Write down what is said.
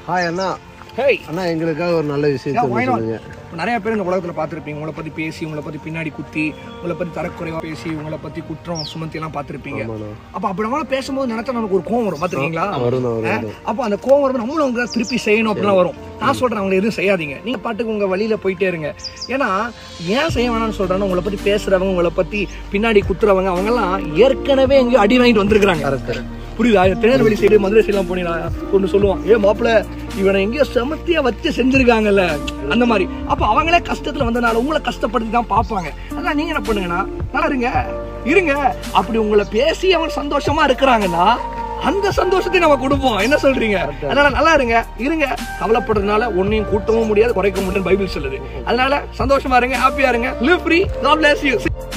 Hi அண்ணா hey அண்ணா எங்களுக்காக ஒரு நல்ல விஷயத்தை Yeah, why ஒண்ணு not? சொல்லுங்க இப்ப நிறைய பேர் இந்த உலகத்துல பார்த்துருப்பீங்க உங்களை பத்தி பேசி உங்களை பத்தி பின்னாடி குத்தி உங்களை பத்தி தரக்குறைவா பேசி உங்களை பத்தி குற்றம் சுமத்தி எல்லாம் பார்த்துருப்பீங்க ஆமாண்ணா அப்ப அப்படி நம்மளால பேசும்போது நினைச்சா நமக்கு ஒரு கோவம் வரும் பாத்துருக்கீங்களா வரும் வரும் வரும். அப்ப அந்த கோவம் வரும் நம்மளும் அவங்க திருப்பி செய்யணும் அப்படிலாம் வரும் நான் சொல்றேன் அவங்களை எதுவும் செய்யாதீங்க நீங்க பாட்டுக்கு உங்க வழியில போயிட்டே இருங்க ஏன்னா ஏன் செய்ய வேணாம்னு சொல்றேன்னா உங்களை பத்தி பேசுறவங்க உங்களை பத்தி பின்னாடி குத்துறவங்க அவங்க எல்லாம் ஏற்கனவே எங்கேயோ அடி வாங்கிட்டு வந்திருக்காங்க கரெக்ட் புரியுதா திருநெல்வேலி சைடு மதுரை சைடுலாம் போனீங்கன்னா ஒன்று சொல்லுவான் ஏ மாப்பிள்ள இவனை எங்கேயோ செமத்தியா வச்சு செஞ்சிருக்காங்கல்ல அந்த மாதிரி அப்போ அவங்களே கஷ்டத்துல வந்தனால உங்களை கஷ்டப்படுத்தி தான் பார்ப்பாங்க அதான் நீங்க என்ன பண்ணுங்கன்னா நல்லா இருங்க இருங்க அப்படி உங்களை பேசி அவங்க சந்தோஷமா இருக்கிறாங்கன்னா அந்த சந்தோஷத்தை நம்ம கொடுப்போம் என்ன சொல்றீங்க அதனால நல்லா இருங்க இருங்க கவலைப்படுறதுனால ஒன்னையும் கூட்டவும் முடியாது குறைக்க முடியாது பைபிள் சொல்லுது அதனால சந்தோஷமா இருங்க ஹாப்பியா இருங்க live free God bless you